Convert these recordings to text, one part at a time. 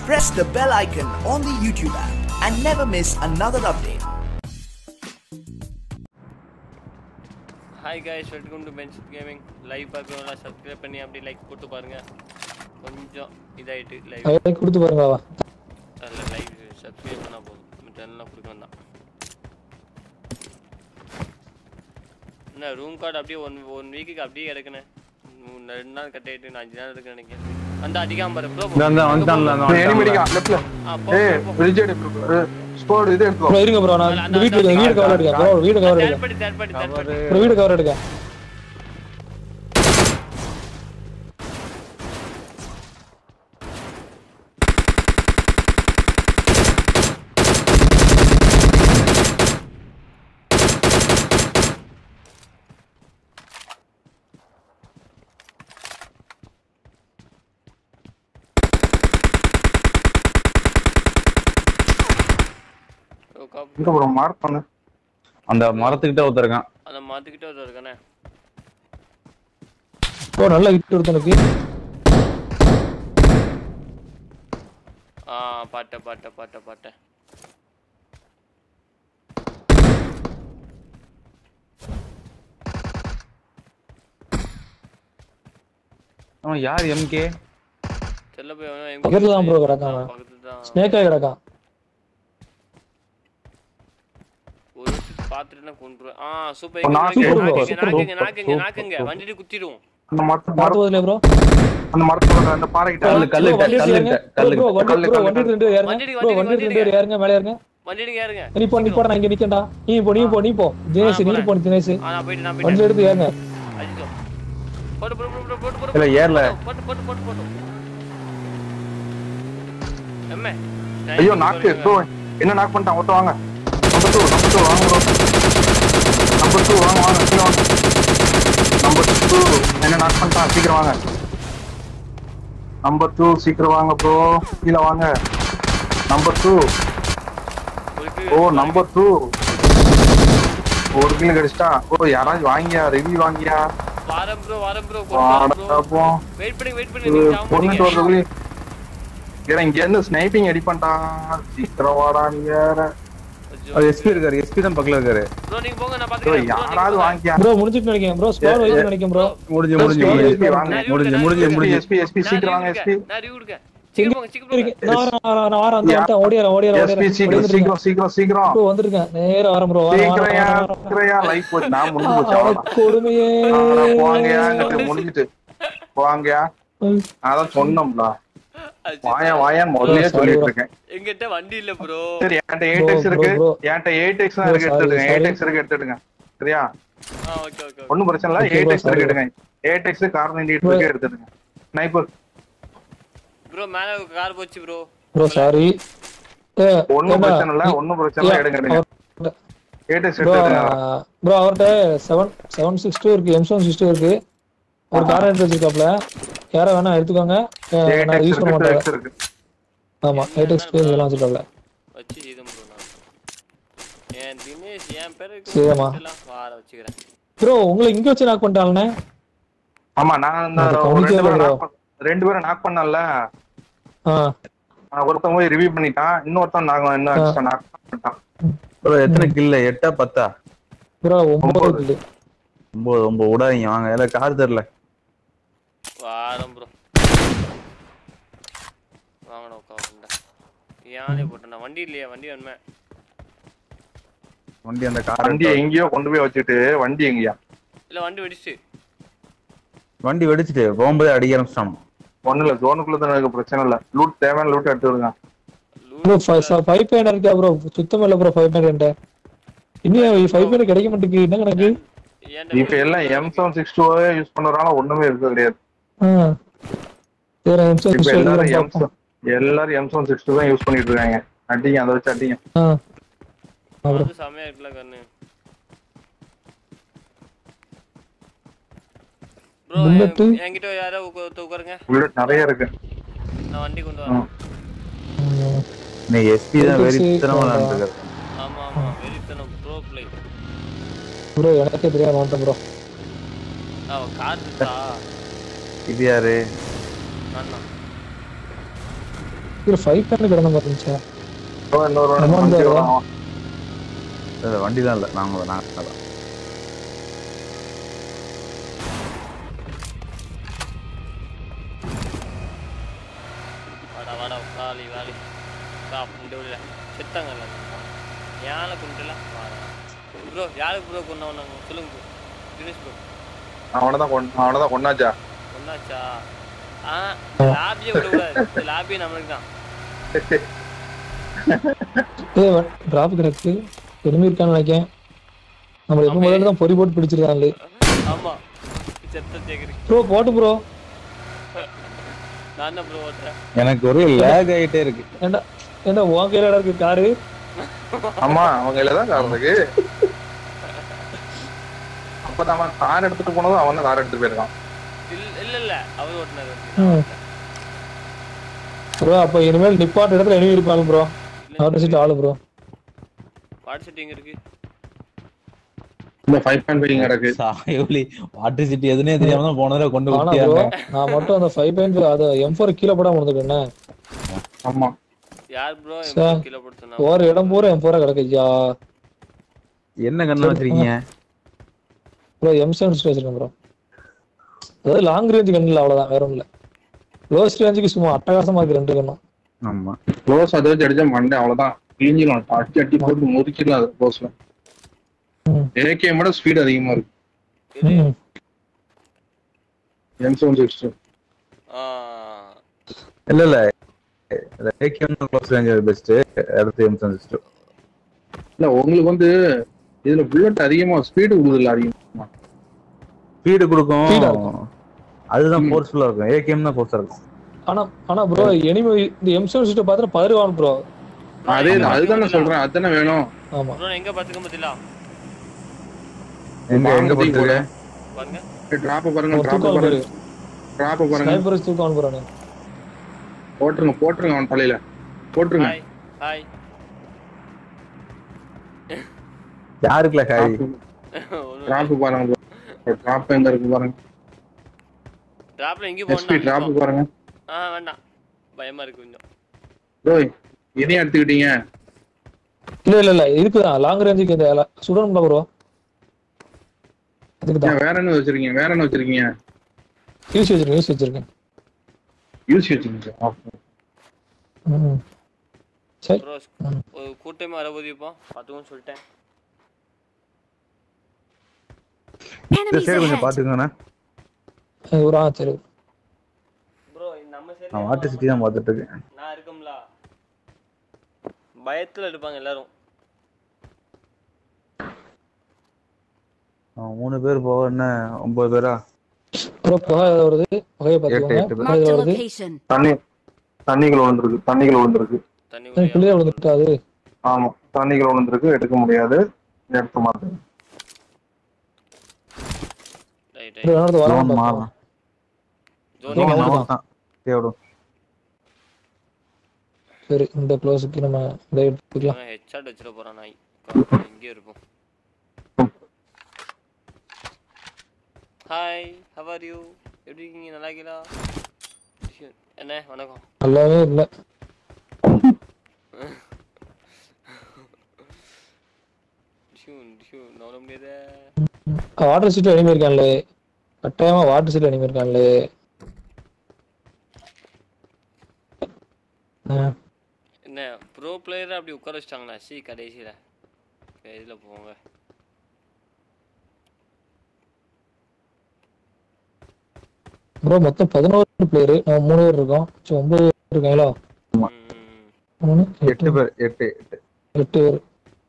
press the bell icon on the YouTube app and never miss another update. Hi guys welcome to bench gaming live பார்க்கறவங்களாம் subscribe பண்ணி அப்படி like போட்டு பாருங்க கொஞ்சம் இதாயிட்டு live அதை கொடுத்து பாருங்க வா அதில் லைவ் சப்ஸ்கிரைப் பண்ணால் போதும் மற்ற எல்லாம் கொடுக்க வேண்டாம் என்ன ரூம் கார்டு அப்படியே ஒன் ஒன் வீக்குக்கு அப்படியே கிடக்குண்ணே மூணு ரெண்டு நாள் கட் ஆயிட்டு நான் அஞ்சு நாள் இருக்கு நினைக்கிறேன் அந்த அதிகாம பாரு ப்ரோ இந்த அந்த வந்துட்டான்ல அந்த ஏய், enemy வந்துட்டான்ல. அடிக்கான், leftல. ஆ போ ஏய், போ, போ. Reject bro. ஸ்குவாட் இது எடுத்துக்கோ. ப்ரோ இருங்க ப்ரோ நான் இந்த வீட்டு இந்த வீடு கவர் எடுக்க ப்ரோ வீடு கவர் எடுக்க third party third party third party bro வீடு கவர் எடுக்க இங்க bro, mark பண்ணு. அந்த மரத்துக்கிட்ட ஒருத்தர் இருக்கான் அதை மாற்றிக்கிட்டே ஒரு இருக்கானே ப்ரோ நல்ல ஹிட் ஒருத்தனுக்கு ஆ பாட்ட பாட்ட பாட்ட பாட்ட அவன் யார் எம்கே செல்ல போய் அவன் எங்க பக்கத்துல தான் ப்ரோ கிடக்கான் அவன். பக்கத்துல தான் ஸ்னேக் ஆகி கிடக்கான் ஒரு பாத்துட்டு கொண்டுருவேன் ஆ சூப்பர் ஒரு நாக்கு நாக்குங்க bro, super நாக்குங்க bro. நாக்குங்க நாக்குங்க வண்டிட்டு குத்திடுவோம் அந்த மரத்து- பார்த்து மரத்து- போதில்லை ப்ரோ அந்த மரத்தோட அந்த பாறைகிட்ட. கல்லு, கல்லு ப்ரோ, வண்டி கல்லு ஏறுங்க. கல்லு ப்ரோ, வண்டி கல்லு, ப்ரோ, கல்லு, வண்டி ரெண்டு பேர் ஏறுங்க. வண்டி எடுங்க, ப்ரோ, வண்டி வண்டி எடுங்க, ரெண்டு பேர் ஏறுங்க, மேலே ஏறுங்க. வண்டிட்டு ஏறுங்க நீ போ நீ போடா நான் இங்க நிக்கேன்டா நீ போ நீ போ நீ போ தினேஷ் நீ போ தினேஷ் ஆ நான் போயிட்டு நான் வண்டி போயிட்டேன் எடுத்து ஏறுங்க அஜிஜோ போட்டு போட்டு போட்டு போட்டு போட்டு இல்ல ஏறல போட்டு போட்டு போட்டு போட்டு எம்மே ஐயோ நாக்கு bro. என்ன knock பண்ணிட்டான்? ஒருத்தன் வாங்க. Number two, number two, வாங்க bro. Number two, வாங்க, வாங்க, கீழ வாங்க. Number two, என்ன knock பண்ணிட்டான்? சீக்கிரம் வாங்க. Number two, சீக்கிரம் வாங்க bro. கீழ வாங்க. Number two. ஓ நம்பர் டூ ஒரு கிலோ கிடைச்சிட்டா ஓ யாராச்சும் வாங்கியா ரிவ்யூ வாங்கியா வாரம் ப்ரோ வாரம் ப்ரோ வாடப்போம் வெயிட் பண்ணி வெயிட் பண்ணி நீங்க ஜாம் பொண்ணுட்டு பண்ணீங்க வரதுக்குள்ளே ஏன்னா இங்க இருந்து ஸ்னைப்பிங் அடி பண்ணிட்டான் சீக்கிரம் வாடா நீ வேற அது எஸ்பி இருக்காரு எஸ்பி தான் பக்கத்துல இருக்காரு ப்ரோ நீங்க போங்க நான் ஐயோ, பாத்துக்கிறேன் யாராவது வாங்கியா ப்ரோ முடிஞ்சிட்டு நினைக்கிறேன் ப்ரோ ஸ்குவாட் வைஸ் நினைக்கிறேன் ப்ரோ முடிஞ்சு முடிஞ்சு SP, முடிஞ்சு SP வாங்க. முடிஞ்சு முடிஞ்சு முடிஞ்சு எஸ்பி எஸ்பி சீக்கிரம் வாங்க எஸ்பி நான் ரிவ்யூ இருக்கேன் சீக்கிரம் போங்க சீக்கிரம் இருக்கு போங்க நான் வரேன், நான் வரேன், நான் வரேன் அந்த வந்துட்டேன் ஓடிறேன் ஓடிறேன் எஸ்பி ஓடிறேன் சீக்கிரம் சீக்கிரம் சீக்கிரம் சீக்கிரம் ப்ரோ வந்திருக்கேன் நேரா வரேன் ப்ரோ வரேன் சீக்கிரம் வரேன் வரேன் வரேன் சீக்கிரம் லைஃப் போச்சு நான் முடிஞ்சு போச்சு அட அவ்வளவுதான். கொடுமையே ஆடா, போங்கயாங்கிட்டு முடிஞ்சிட்டு போங்கயா அதான் சொன்னோம்ல வாயா வாயான்னு முதல்லயே Sorry, சொல்லிட்டு bro. இருக்கேன் எங்கிட்ட வண்டி இல்ல ப்ரோ சரி என்கிட்ட எயிட் எக்ஸ் bro, இருக்கு bro. என்கிட்ட எயிட் எக்ஸ் தான் இருக்கு Bro, sorry, எடுத்துடுங்க எயிட் sorry. எக்ஸ் இருக்கு எடுத்துடுங்க சரியா ஆ ஓகே ஓகே ஒண்ணும் பிரச்சனை இல்ல Okay, eight bro, x sorry, இருக்கு எடுங்க எயிட் எக்ஸ் கார் இண்டியட் Bro. இருக்கு எடுத்துடுங்க ஸ்னைப்பர் ப்ரோ மேல கார் போச்சு ப்ரோ ப்ரோ சாரி ஒண்ணும் பிரச்சனை இல்ல ஒண்ணும் பிரச்சனை இல்ல எடுங்க எடுங்க எயிட் எக்ஸ் ப்ரோ எடுத்துடுங்க ப்ரோ அவர்கிட்ட செவன் செவன் சிக்ஸ் டூ இருக்கு எம் செவன் சிக்ஸ் டூ இருக்கு ஒரு கார் எடுத்து வச்சிருக்காப்ல யாரா வேணா எடுத்துக்கோங்க அஹ் எயிட் நான் எக்ஸ் யூஸ் பண்ண இருக்கு டூ மாட்டேன் எக்ஸ் இருக்கு ஆமா எயிட் எக்ஸ் இதெல்லாம் வச்சிருக்காப்ல வச்சு இது ப்ரோ நான் என் தினேஷ் என் பேரு சரிம்மா. வார வச்சுக்கிறேன் ப்ரோ உங்களை இங்க வச்சு நாக் பண்ணிட்டாங்கண்ணே ஆமா நான் இந்த அது ஒரு ரெண்டு கவனிக்கவே பேரும் இல்ல knock பண்ண- ரெண்டு பேரும் நாக் பண்ணல ஆ ஒருத்தன் போய் ரிவ்யூ பண்ணிட்டான் இன்னொருத்தன் நாங்க இன்னும் extra knock பண்ணிட்டான் bro, எத்தனை கில்ல எட்டா பத்தா ப்ரோ ஒன்பது கில்லு ஒன்பது ஒன்பது விடாதீங்க வாங்க ஏதாவது கார் தெரியல வாரம் ப்ரோ வாங்கடா உட்காந்துண்டா ஏனே போட்டேன் வண்டி இல்லையா வண்டி வேணுமே வண்டி அந்த வண்டி கார் எங்கேயோ கொண்டு போய் வச்சுட்டு வண்டி எங்கயா இல்ல வண்டி வெடிச்சு வண்டி வெடிச்சிட்டு போகும்போதே அடிக்க ஆரம்பிச்சிட்டான் ஒண்ணு இல்ல ஜோனுக்குள்ள தானே இருக்கு பிரச்சனை இல்ல லூட் தேவையான லூட் எடுத்து விடுங்க ப்ரோ ஃபைவ் பாயிண்ட் இருக்கா ப்ரோ சுத்தம் இல்ல ப்ரோ ஃபைவ் பாயிண்ட் இன்னும் ஃபைவ் பாயிண்ட் கிடைக்க மாட்டேங்குது என்ன கணக்கு இப்ப எல்லாம் M seven six two use பண்றதுனால ஒண்ணுமே இருக்க கிடையாது ஆ சரி எம் செவன் இப்ப சிக்ஸ் எல்லாரும் எம் டூ எல்லாரும் எம் செவன் சிக்ஸ் டூ தான் யூஸ் பண்ணிட்டு இருக்காங்க அடிங்க அதை வச்சு அடிங்க ஆ ப்ரோ அது செமையா இருக்குல்ல கண்ணு ப்ரோ Bullet. என்கிட்ட யாரோ உட்கா- உட்காருங்க புல்லட் நிறைய இருக்கு நான் வண்டி கொண்டு வரேன் நீ எஸ்பி தான் வெறித்தனமா விளாண்டுருக்காரு ஆமா ஆமா வெறித்தனம் ப்ரோ பிளே ப்ரோ எனக்கே தெரியாம வந்துட்டேன் ப்ரோ அவன் கார் இருக்கா இது யாரு அண்ணா கீழே ஃபைவ் பேண்ட் கிடந்த மாதிரி இருந்துச்சா ப்ரோ இன்னொரு நம்ம வண்டி வந்து- வரும். இல்ல, வண்டிலாம் இல்ல நாங்க நாங்க தான். வாடா வாடா வாலி வாலி வா இந்த உள்ள செத்தாங்கல்ல யானை குண்டுல வாடா ப்ரோ யாருக்கு ப்ரோ கொண்டா நாங்க சொல்லுங்க ப்ரோ தினேஷ் ப்ரோ அவனைதான் கொண்டு அவனைதான் கொண்டாச்சா ஒன்னாச்சா ஆ லாபியை விட கூடாது லாபியே நம்மளுக்கு தான் ஏ டிராப் கிடக்கு எலும்பி இருக்கான்னு நினைக்கேன் நம்ம எப்போ முதல்ல தான் பொறி போட்டு பிடிச்சிருக்காங்களே ஆமா செத்த தேக்குறி ப்ரோ போட்டு ப்ரோ நான் தான் ப்ரோ ஓட்டுறேன் எனக்கு ஒரு லேக் ஆயிட்டே இருக்கு ஏண்டா ஏண்டா உன் கையில இருக்கு காரு ஆமா அவங்க தான் கார் இருக்கு அப்பதான் அவன் கார் எடுத்துட்டு போனதும் அவன் தான் கார் எடுத்துட்டு போயிருக்கான் இல்ல இல்ல இல்ல அவர் ஓட்டுனாரு ம். ப்ரோ அப்ப இனிமேல் நிப்பாட்ட இடத்துல எழுதி இருப்பாங்க ப்ரோ ஆப்போசிட் ஆளு ப்ரோ வாட் செட்டிங் இருக்கு இந்த ஃபைவ் பாயிண்ட் ஃபைவ் கிடக்கு சாயோலி வாட்டர் சிட்டி எதுனே தெரியாம தான் போன தடவை கொண்டு ஆனா ப்ரோ கொடுத்தியாங்க நான் மட்டும் அந்த ஃபைவ் பாயிண்ட் அதை எம் ஃபோர் கீழே போடாம வந்துட்டேன் ஆமா யார் ப்ரோ சார். கிலோ போட்டு போற இடம் பூரா எம் ஃபோரா கிடக்கு ஐயா என்ன கண்ணு வச்சிருக்கீங்க ப்ரோ எம் செவன் வச்சிருக்கேன் ப்ரோ அதாவது லாங் ரேஞ்ச் கண்ணு இல்லை அவ்வளவுதான் வேற ஒன்றும் இல்லை க்ளோஸ் ரேஞ்சுக்கு சும்மா அட்டகாசமா இருக்கு ரெண்டு கண்ணும் ஆமா க்ளோஸ் அதை வச்சு அடிச்சா மண்டே அவ்வளவுதான் கிழிஞ்சிடும் அட்டி அட்டி போட்டு முறிச்சிடலாம் அது க்ளோஸ்ல ம். ஏகே விட ஸ்பீட் அதிகமா இருக்கு ம். எம் செவன் சிக்ஸ் ஆ இல்ல இல்ல ஏகேஎம் க்ளோஸ் ரேஞ்ச் பெஸ்ட் அடுத்து எம் சிஸ்டம் இல்ல உங்களுக்கு வந்து இதுல புல்லட் அதிகமா ஸ்பீடு கொடுக்குதுல்ல அதிகமா ஸ்பீடு கொடுக்கும் Speed ஆ இருக்கும். அதுதான் ம். ஃபோர்ஸ்ஃபுல்லா இருக்கும் ஏகேஎம் தான் ஃபோர்ஸா இருக்கும் ஆனா ஆனா ப்ரோ எனிமே இந்த எம் செவன் சிஸ்டம் பார்த்தா பதறுவான் ப்ரோ அதே அதுதான் நான் சொல்றேன் அதுதானே வேணும் ஆமா ப்ரோ எங்க பாத்துக்க பத்திலா எங்க எங்க போட்டுருக்க பாருங்க டிராப்ப பாருங்க ஒரு டிராப்ப தூக்கம் பாருங்க டிராப்ப பாருங்க ஸ்னைப்பர் தூக்கம் ப்ரோ போட்டுருங்க போட்டுருங்க அவன் தலையில போட்டுருங்க ஹாய் ஹாய் யாருக்குல ஹாய் டிராப் பாருங்க டிராப் எங்க இருக்கு பாருங்க டிராப்ல எங்க எஸ்பி டிராப் போனா பாருங்க ஆ வேண்டாம் பயமா இருக்கு கொஞ்சம் ப்ரோ இதையும் எடுத்துக்கிட்டீங்க இல்ல இல்ல இல்ல இருக்குதான் லாங் ரேஞ்சுக்கு இந்த சுடணும்ல ப்ரோ அதுக்கு தான் ஏன் வேற என்ன வச்சிருக்கீங்க வேற என்ன வச்சிருக்கீங்க யூஸ் வச்சிருக்கேன் யூஸ் வச்சிருக்கேன் யூஸ் வச்சிருக்கீங்க ம். சரி ப்ரோ ஒரு கூட்டமே வரபோது இப்போ பார்த்துக்கோன்னு சொல்லிட்டேன் சரி Enemies சரி கொஞ்சம் ahead! பாத்துக்கோங்கண்ணா அது ஒரு ஆ சரி ப்ரோ நம்ம சரி நான் வாட்டர் சிட்டி தான் பார்த்துட்டு இருக்கேன் நான் இருக்கோம்ல பயத்துல இருப்பாங்க எல்லாரும் அவன் மூணு பேர் போக என்ன ஒன்பது பேரா ப்ரோ புகை ஏதாவது வருது புகையை எட்டு பார்த்துக்கோங்க எட்டு பேர் புகை Marked a வருது location. தண்ணி தண்ணிகள் விழுந்திருக்கு தண்ணிகள் விழுந்திருக்கு தண்ணி எனக்கு பிள்ளைய விழுந்துட்டா அது ஆமா தண்ணிகள் விழுந்திருக்கு எடுக்க முடியாது எடுத்து மாட்டேன் ரைட் சரி, ரைட் வேணா லோன் வரலாம் மாறலாம் ஜோன் நீங்க லோன் அவ்வளவுதான். தான் தேவைடும் சரி இந்த க்ளோஸுக்கு நம்ம இதை எடுத்துக்கலாம் ஹெட்ஷாட் வச்சிட போறான் நாய் எங்கேயும் இருப்போம் ஹாய் ஹவ் ஆர் யூ எப்படி இருக்கீங்க நல்லா இருக்கீங்களா என்ன வணக்கம் நல்லாவே இல்லை டியூன் டியூன் நவர முடியாத வாட்டர் சீட்ல எனிமே இருக்கான்லே கட்டாயமா வாட்டர் சீட்ல எனிமே இருக்கான்லே ஆ, என்ன ப்ரோ பிளேயரை அப்படி உட்கார வச்சிட்டாங்களா சி கடைசியில் இதில் போங்க ப்ரோ மொத்தம் பதினோரு பிளேயரு நம்ம மூணு பேர் இருக்கோம் சரி ஒன்பது பேர் இருக்காங்களா ம், ம். மூணு எட்டு எட்டு பேர் எட்டு எட்டு எட்டு பேர்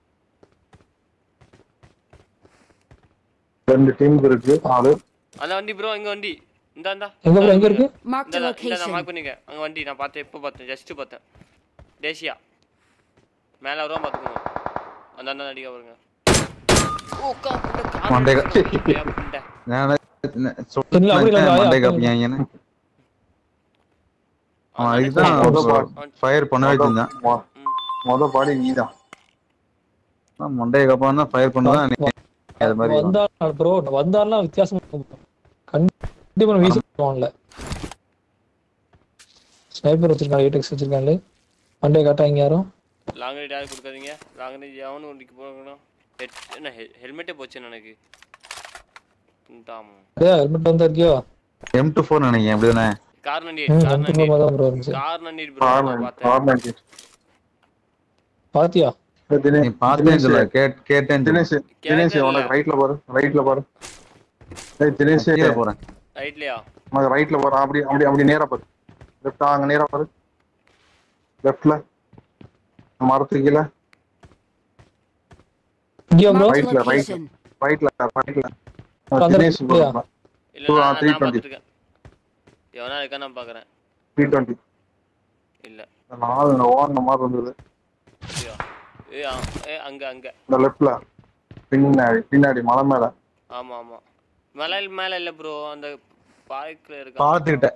ரெண்டு டீமுக்கு இருக்கு ஆளு அந்த வண்டி ப்ரோ எங்க வண்டி இந்தா இந்தா எங்க ப்ரோ எங்க இருக்கு Marked a இந்த நான் location. மார்க் பண்ணிக்க அங்க வண்டி நான் பார்த்தேன் எப்போ பார்த்தேன் ஜஸ்ட் பார்த்தேன் தேசியா மேலே வருவா பார்த்துக்கோங்க அந்த அண்ணன் அடிக்க பாருங்க ஓ, கா, புண்டை, கால் மண்டைக. அடிச்சுக்கோ. ஏன் புண்டை? நான் இல்ல, அப்படி இல்ல, மண்டை அப்படி காப்பியாங்கன்னு அவன் அந்த அதுக்குதான் அண்ணன் ஃபயர் பண்ண வச்சிருந்தான் மொ- மொத பாடி நீதான் நான் மண்டைய காப்பான் தான் ஃபயர் பண்ணுதான் அது மாதிரி வந்தா ப்ரோ வந்தாலாம் வித்தியாசமா இருக்கும் bro. கண்டிப்பா நம்ம வீசி போவான்ல ஸ்னைப்பர் வச்சிருக்காங்க எயிட் எக்ஸ் வச்சிருக்காங்களே வண்டியை காட்டாங்க யாரும் லாங் ரைட் யாரும் கொடுக்காதீங்க லாங் ரைட் எவனும் ஒன்றைக்கு போகணும் ஹெட் என்ன ஹெல்மெட்டே போச்சு எனக்கு தாம் டேய் ஹெல்மெட் வந்து இருக்கியோ எம் டூ ஃபோர் நினைக்கிறேன் அப்படிதானே கார் நண்டி ம் கார் எம் நண்டி டூ தான் ப்ரோ இருந்துச்சு கார் நண்டி ப்ரோ பார்த்தேன் கார்னர் பாத்தியா நீ தினேஷ் பார்த்தேன்னு சொல்ல கேட் கேட்டேன்னு சொல்லு. தினேஷ் தினேஷ் உனக்கு ரைட்ல பாரு ரைட்ல பாரு ஏய் தினேஷ் கீழே போறேன் ரைட்லையா உனக்கு ரைட்ல பாரு அப்படி அப்படி அப்படி நேரா பாரு லெஃப்டா அங்க நேரா பாரு லெஃப்ட்ல மரத்துக்கு கீழே இங்கேயா bro Right. Marked a right. location. ரைட்ல ரைட்ல அந்த தினேஷ் இடத்துலயா? இல்ல Two, நான் ah, நான் 320. பார்த்துருக்கேன் எவனா இருக்கா நான் பார்க்குறேன் த்ரீ டுவெண்ட்டி இல்ல நாலு ஓடுன மாதிரி இருந்தது ஐயா ஏ ஆ, ஏ அங்க அங்க இந்த லெஃப்ட்ல பின்னாடி பின்னாடி மலை மேல ஆமா ஆமா மலை மேல இல்ல ப்ரோ அந்த பாய்க்குல இருக்கா பாத்துக்கிட்ட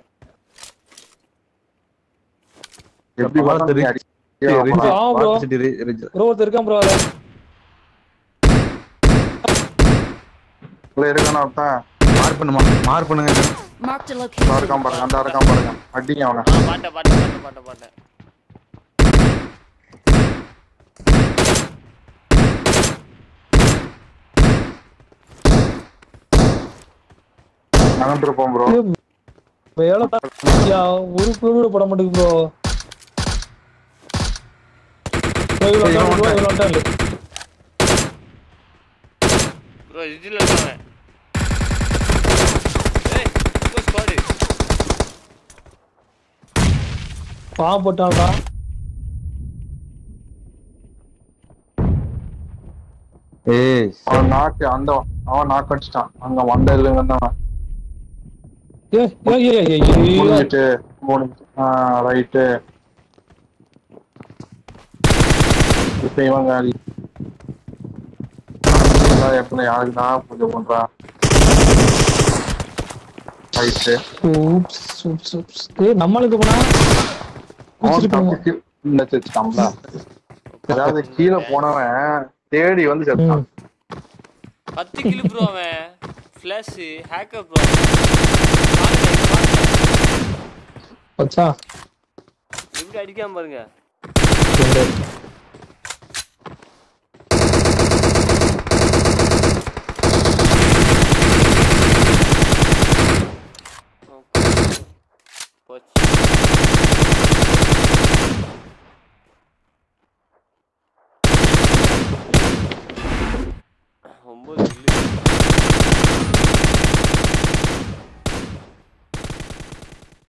எப்படி பாலத்து பார்த்தா நீ ரிட்ஜ் அடி- ரிட்ஜ் ஆ, bro. பாலத்து சிட்டி ரி- ரிட்ஜ் ப்ரோ ஒருத்தர் இருக்கான் ப்ரோ அதில் உள்ள இருக்கானா ஒருத்தன் மார்க் பண்ணுமா மார்க் பண்ணுங்க Marked a இதா location. இருக்கான் பாருங்க அந்த இருக்கான் பாருங்க அடிங்க அவனை ஆ பாட்டேன் பாட்டேன் பாட்டேன் பாட்டேன் பாட்டேன் நகர்ந்துருப்போம் ப்ரோ வேலை யா, ஒரு குழு கூட போட மாட்டேங்குது ப்ரோ இவ்வளோ ஏய், இவன் ப்ரோ வந்துட்டான். இவ்வளோ வந்துட்டான் இல்லை ப்ரோ இதுல இருக்காங்க ஏய் இப்போ ஸ்குவாடு பாவம் போட்டான்டா ஏய் அவன் நாக்கு அந்த அவன் நாக்கு அடிச்சிட்டான் அங்க வந்த இல்லைங்க தான் ஏ ஏ ஏ ஏ ஏ முடிஞ்சிட்டு முடிஞ்சு ரைட்டு இப்ப இவன் காலி எப்படி யாருக்கு தான் பூஜை பண்றான் ரைட்டு ஊப்ஸ் ஊப்ஸ் ஊப்ஸ் ஏய் நம்மளுக்கு போனா அவன் குச்சிட்டு போவோம் தப்பிச்சு இந்த வச்சுட்டான்ல அதாவது கீழே போனவன் தேடி வந்து செத்தான் ம் பத்து கிலோ ப்ரோ அவன் ஃபிளாஷ் ஹேக்கர் ப்ரோ வச்சா எப்படி அடிக்காம பாருங்க போச்சு